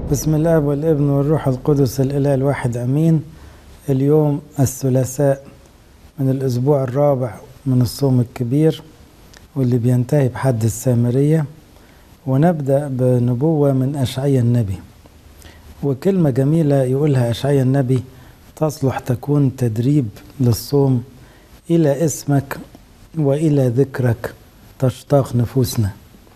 بسم الله والابن والروح القدس الإله الواحد أمين اليوم الثلاثاء من الأسبوع الرابع من الصوم الكبير واللي بينتهي بحد السامرية ونبدأ بنبوة من أشعيا النبي وكلمة جميلة يقولها أشعيا النبي تصلح تكون تدريب للصوم إلى اسمك وإلى ذكرك تشتاق نفوسنا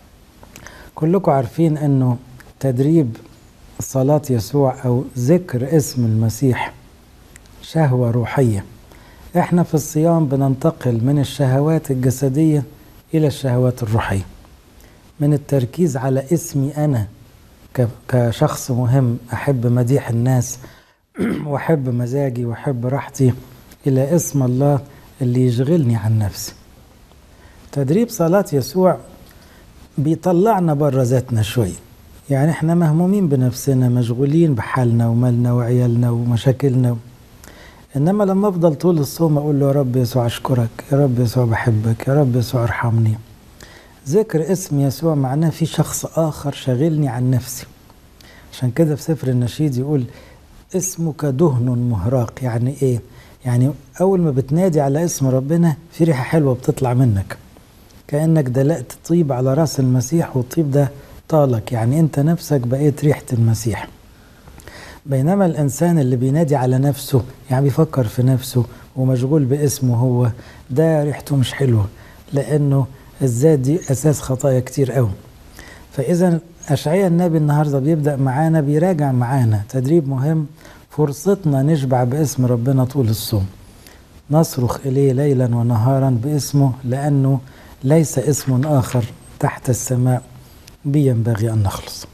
كلكم عارفين أنه تدريب صلاة يسوع أو ذكر اسم المسيح شهوة روحية احنا في الصيام بننتقل من الشهوات الجسدية إلى الشهوات الروحية من التركيز على اسمي أنا كشخص مهم أحب مديح الناس وأحب مزاجي وأحب راحتي إلى اسم الله اللي يشغلني عن نفسي تدريب صلاة يسوع بيطلعنا بره ذاتنا شوية يعني احنا مهمومين بنفسنا مشغولين بحالنا ومالنا وعيالنا ومشاكلنا انما لما افضل طول الصوم اقول له يا رب يسوع اشكرك يا رب يسوع بحبك يا رب يسوع ارحمني ذكر اسم يسوع معناه في شخص اخر شاغلني عن نفسي عشان كده في سفر النشيد يقول اسمك دهن مهراق يعني ايه يعني اول ما بتنادي على اسم ربنا في ريحه حلوه بتطلع منك كانك دلقت طيب على راس المسيح والطيب ده طالك يعني انت نفسك بقيت ريحه المسيح بينما الانسان اللي بينادي على نفسه يعني بيفكر في نفسه ومشغول باسمه هو ده ريحته مش حلوه لانه الذات دي اساس خطايا كتير قوي فاذا اشعياء النبي النهارده بيبدا معانا بيراجع معانا تدريب مهم فرصتنا نشبع باسم ربنا طول الصوم نصرخ اليه ليلا ونهارا باسمه لانه ليس اسم اخر تحت السماء بي ينبغي ان نخلص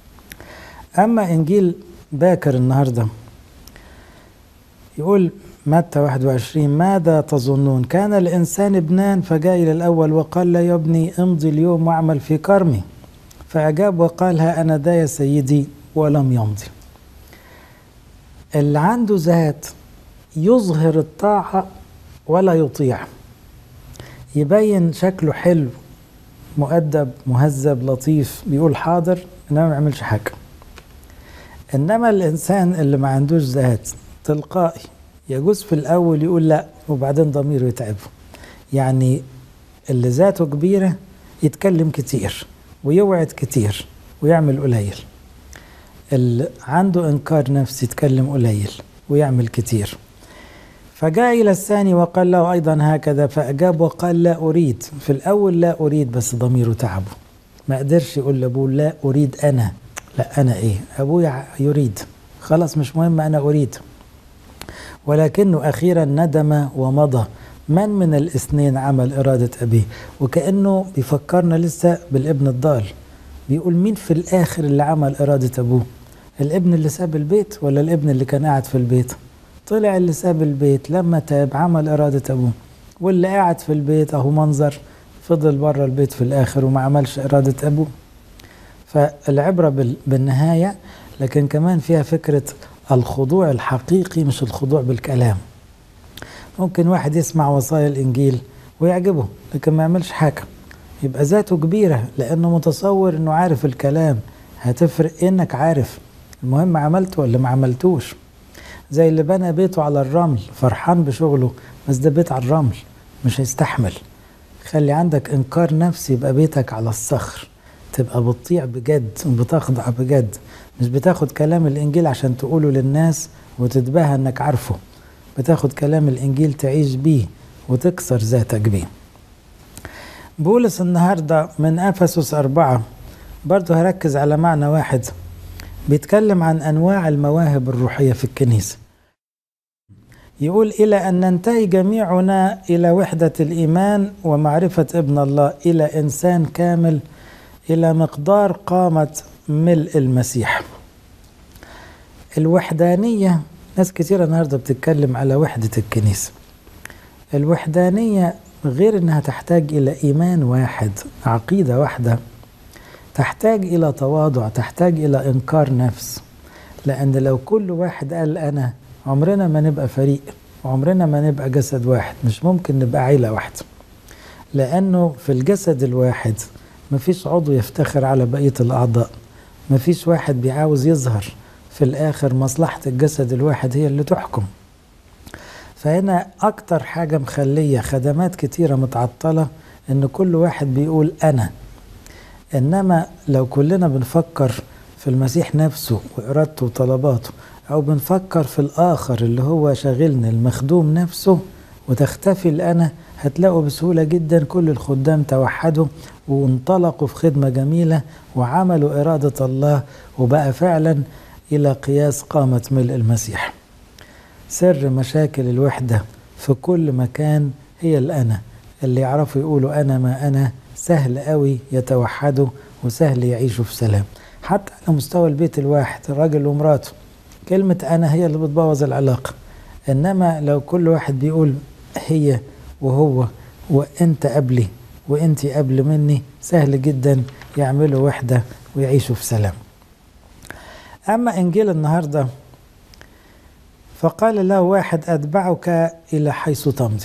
اما انجيل باكر النهارده يقول متى 21 ماذا تظنون كان الإنسان ابنان فجاء إلى الأول وقال لا يا ابني امضي اليوم واعمل في كرمي فأجاب وقال ها أنا دا يا سيدي ولم يمضي اللي عنده ذات يظهر الطاعة ولا يطيع يبين شكله حلو مؤدب مهذب لطيف بيقول حاضر انما ما يعملش حاجه انما الانسان اللي ما عندوش ذات تلقائي يجوز في الاول يقول لا وبعدين ضميره يتعبه يعني اللي ذاته كبيره يتكلم كتير ويوعد كتير ويعمل قليل اللي عنده انكار نفسي يتكلم قليل ويعمل كتير فجاء إلى الثاني وقال له أيضا هكذا فأجاب وقال لا أريد في الأول لا أريد بس ضميره تعبه ما قدرش يقول لأبوه لا أريد أنا لا أنا إيه أبويا يريد خلاص مش مهم أنا أريد ولكنه أخيرا ندم ومضى من من الاثنين عمل إرادة أبيه وكأنه بيفكرنا لسه بالابن الضال بيقول مين في الآخر اللي عمل إرادة أبوه الابن اللي ساب البيت ولا الابن اللي كان قاعد في البيت طلع اللي ساب البيت لما تاب عمل إرادة أبوه واللي قاعد في البيت أهو منظر فضل بره البيت في الآخر وما عملش إرادة أبوه فالعبرة بالنهاية لكن كمان فيها فكرة الخضوع الحقيقي مش الخضوع بالكلام ممكن واحد يسمع وصايا الإنجيل ويعجبه لكن ما يعملش حاجة يبقى ذاته كبيرة لأنه متصور أنه عارف الكلام هتفرق إنك عارف المهم عملته ولا ما عملتوش زي اللي بنى بيته على الرمل فرحان بشغله بس ده بيت على الرمل مش هيستحمل خلي عندك انكار نفسي يبقى بيتك على الصخر تبقى بتطيع بجد وبتخضع بجد مش بتاخد كلام الانجيل عشان تقوله للناس وتتباهى انك عارفه بتاخد كلام الانجيل تعيش بيه وتكسر ذاتك بيه بولس النهارده من افسس أربعة برضه هركز على معنى واحد بيتكلم عن انواع المواهب الروحيه في الكنيسه يقول الى ان ننتهي جميعنا الى وحده الايمان ومعرفه ابن الله الى انسان كامل الى مقدار قامه ملء المسيح الوحدانيه ناس كثيره النهارده بتتكلم على وحده الكنيسه الوحدانيه غير انها تحتاج الى ايمان واحد عقيده واحده تحتاج إلى تواضع تحتاج إلى إنكار نفس لأن لو كل واحد قال أنا عمرنا ما نبقى فريق عمرنا ما نبقى جسد واحد مش ممكن نبقى عيلة واحدة لأنه في الجسد الواحد مفيش عضو يفتخر على بقية الأعضاء مفيش واحد بيعاوز يظهر في الآخر مصلحة الجسد الواحد هي اللي تحكم فهنا أكتر حاجة مخلية خدمات كتيرة متعطلة إن كل واحد بيقول أنا إنما لو كلنا بنفكر في المسيح نفسه وإرادته وطلباته أو بنفكر في الآخر اللي هو شاغلنا المخدوم نفسه وتختفي الأنا هتلاقوا بسهولة جدا كل الخدام توحدوا وانطلقوا في خدمة جميلة وعملوا إرادة الله وبقى فعلا إلى قياس قامة ملء المسيح سر مشاكل الوحدة في كل مكان هي الأنا اللي يعرفوا يقولوا أنا ما أنا سهل قوي يتوحدوا وسهل يعيشوا في سلام حتى على مستوى البيت الواحد الراجل ومراته كلمة أنا هي اللي بتبوظ العلاقة إنما لو كل واحد بيقول هي وهو وأنت قبلي وأنت قبل مني سهل جدا يعملوا وحدة ويعيشوا في سلام أما إنجيل النهاردة فقال له واحد أتبعك إلى حيث تمضي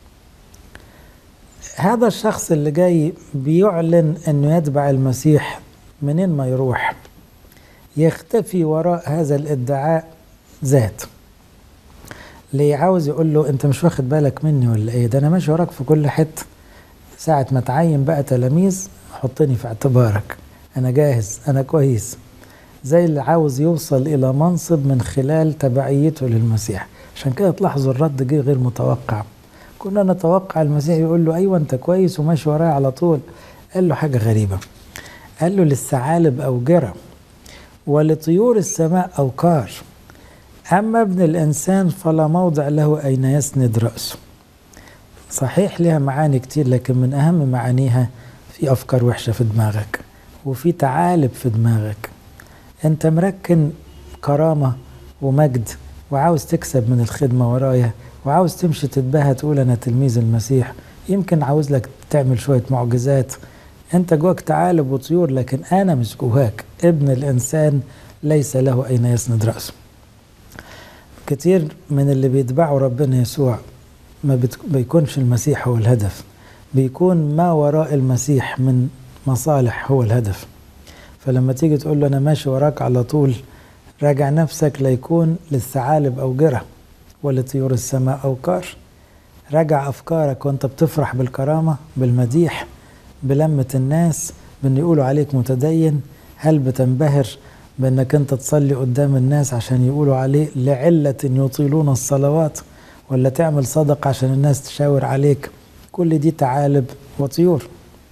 هذا الشخص اللي جاي بيعلن أنه يتبع المسيح منين ما يروح يختفي وراء هذا الادعاء ذات اللي عاوز يقول له انت مش واخد بالك مني ولا ايه ده انا ماشي وراك في كل حته ساعة ما تعين بقى تلاميذ حطني في اعتبارك انا جاهز انا كويس زي اللي عاوز يوصل الى منصب من خلال تبعيته للمسيح عشان كده تلاحظوا الرد جه غير متوقع كنا نتوقع المسيح يقول له ايوه انت كويس وماشي ورايا على طول قال له حاجه غريبه قال له للثعالب اوجره ولطيور السماء اوقار اما ابن الانسان فلا موضع له اين يسند راسه صحيح لها معاني كتير لكن من اهم معانيها في افكار وحشه في دماغك وفي تعالب في دماغك انت مركن كرامه ومجد وعاوز تكسب من الخدمه ورايا وعاوز تمشي تتباهى تقول انا تلميذ المسيح يمكن عاوز لك تعمل شويه معجزات انت جواك تعالب وطيور لكن انا مش جواك ابن الانسان ليس له اين يسند راسه كتير من اللي بيتبعوا ربنا يسوع ما بت... بيكونش المسيح هو الهدف بيكون ما وراء المسيح من مصالح هو الهدف فلما تيجي تقول له انا ماشي وراك على طول راجع نفسك ليكون للثعالب اوجره ولطيور السماء اوقار راجع افكارك وانت بتفرح بالكرامه بالمديح بلمه الناس بان يقولوا عليك متدين هل بتنبهر بانك انت تصلي قدام الناس عشان يقولوا عليه لعله يطيلون الصلوات ولا تعمل صدقه عشان الناس تشاور عليك كل دي تعالب وطيور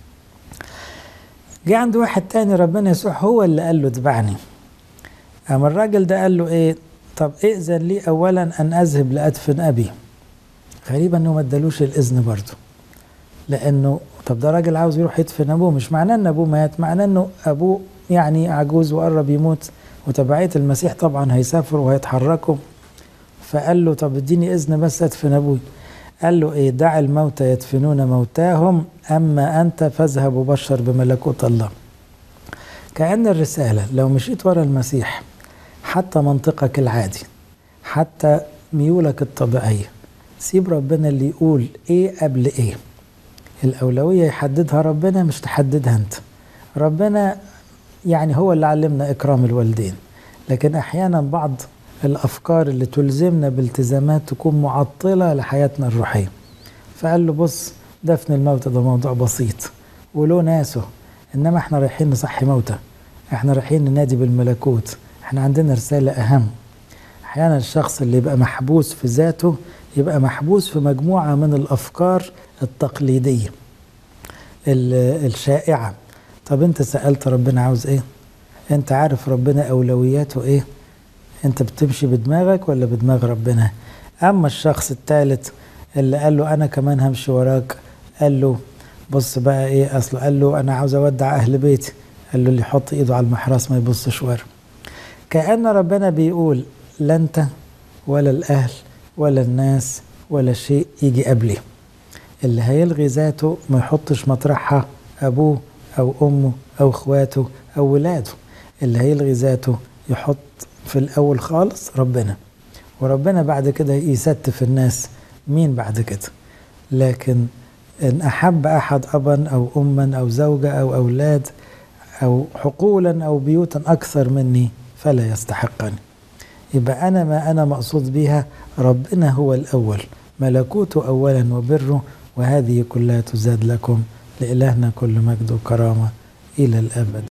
جه عند واحد تاني ربنا يسوع هو اللي قال له اتبعني اما الراجل ده قال له ايه طب ائذن لي اولا ان اذهب لادفن ابي غريب انه ما ادالوش الاذن برضه لانه طب ده راجل عاوز يروح يدفن ابوه مش معناه ان ابوه مات معناه انه ابوه يعني عجوز وقرب يموت وتبعيه المسيح طبعا هيسافروا وهيتحركوا فقال له طب اديني اذن بس ادفن ابوي قال له ايه دع الموتى يدفنون موتاهم اما انت فاذهب وبشر بملكوت الله كأن الرسالة لو مشيت ورا المسيح حتى منطقك العادي حتى ميولك الطبيعية سيب ربنا اللي يقول ايه قبل ايه الأولوية يحددها ربنا مش تحددها انت ربنا يعني هو اللي علمنا إكرام الوالدين لكن أحيانا بعض الأفكار اللي تلزمنا بالتزامات تكون معطلة لحياتنا الروحية فقال له بص دفن الموتى ده موضوع بسيط وله ناسه إنما احنا رايحين نصحي موتى احنا رايحين ننادي بالملكوت احنا عندنا رسالة أهم أحيانا الشخص اللي يبقى محبوس في ذاته يبقى محبوس في مجموعة من الأفكار التقليدية الشائعة طب انت سألت ربنا عاوز ايه انت عارف ربنا أولوياته ايه انت بتمشي بدماغك ولا بدماغ ربنا اما الشخص الثالث اللي قال له انا كمان همشي وراك قال له بص بقى ايه اصله قال له انا عاوز اودع اهل بيتي قال له اللي يحط ايده على المحراس ما يبصش ورا كأن ربنا بيقول لا انت ولا الاهل ولا الناس ولا شيء يجي قبلي اللي هيلغي ذاته ما يحطش مطرحها ابوه او امه او اخواته او ولاده اللي هيلغي ذاته يحط في الاول خالص ربنا وربنا بعد كده يستف الناس مين بعد كده لكن ان احب احد ابا او اما او زوجه او اولاد أو حقولا أو بيوتا أكثر مني فلا يستحقني يبقى أنا ما أنا مقصود بها ربنا هو الأول ملكوته أولا وبره وهذه كلها تزاد لكم لإلهنا كل مجد وكرامة إلى الأبد